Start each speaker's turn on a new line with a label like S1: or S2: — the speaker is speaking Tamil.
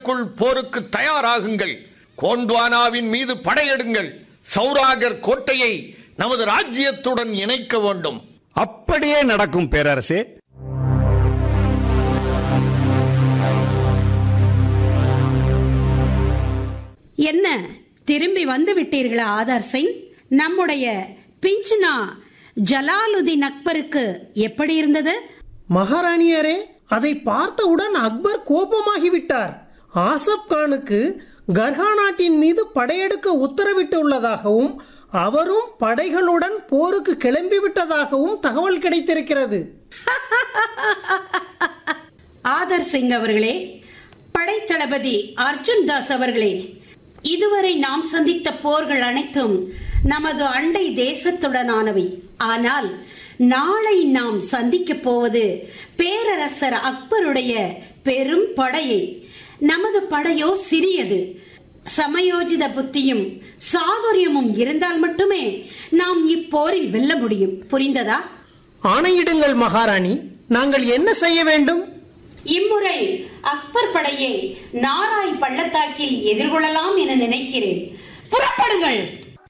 S1: க்குள் போருக்கு தயாராகுங்கள் கோண்ட்வானாவின் மீது படையெடுங்கள் சௌராகர் கோட்டையை நமது ராஜ்யத்துடன் இணைக்க வேண்டும்
S2: அப்படியே நடக்கும் பேரரசே
S3: என்ன திரும்பி வந்து விட்டீர்களா ஆதார் சிங் நம்முடைய பிஞ்ச்னா ஜலாலுதீன் அக்பருக்கு எப்படி இருந்தது
S4: மகாராணியாரே அதை பார்த்தவுடன் அக்பர் கோபமாகிவிட்டார் ஆசப் கானுக்கு கர்ஹா நாட்டின் மீது படையெடுக்க உத்தரவிட்டுள்ளதாகவும் அவரும் படைகளுடன் போருக்கு கிளம்பிவிட்டதாகவும் தகவல் கிடைத்திருக்கிறது
S3: ஆதர் சிங் அவர்களே படைத்தளபதி அர்ஜுன் தாஸ் அவர்களே இதுவரை நாம் சந்தித்த போர்கள் அனைத்தும் நமது அண்டை தேசத்துடனானவை ஆனால் நாளை நாம் சந்திக்க போவது பேரரசர் அக்பருடைய பெரும் படையை நமது படையோ சிறியது சமயோஜித புத்தியும் சாதுரியமும் இருந்தால் மட்டுமே நாம் இப்போரில் வெல்ல முடியும் புரிந்ததா
S4: ஆணையிடுங்கள் மகாராணி நாங்கள் என்ன செய்ய வேண்டும்
S3: இம்முறை அக்பர் படையை நாராய் பள்ளத்தாக்கில் எதிர்கொள்ளலாம் என நினைக்கிறேன் புறப்படுங்கள்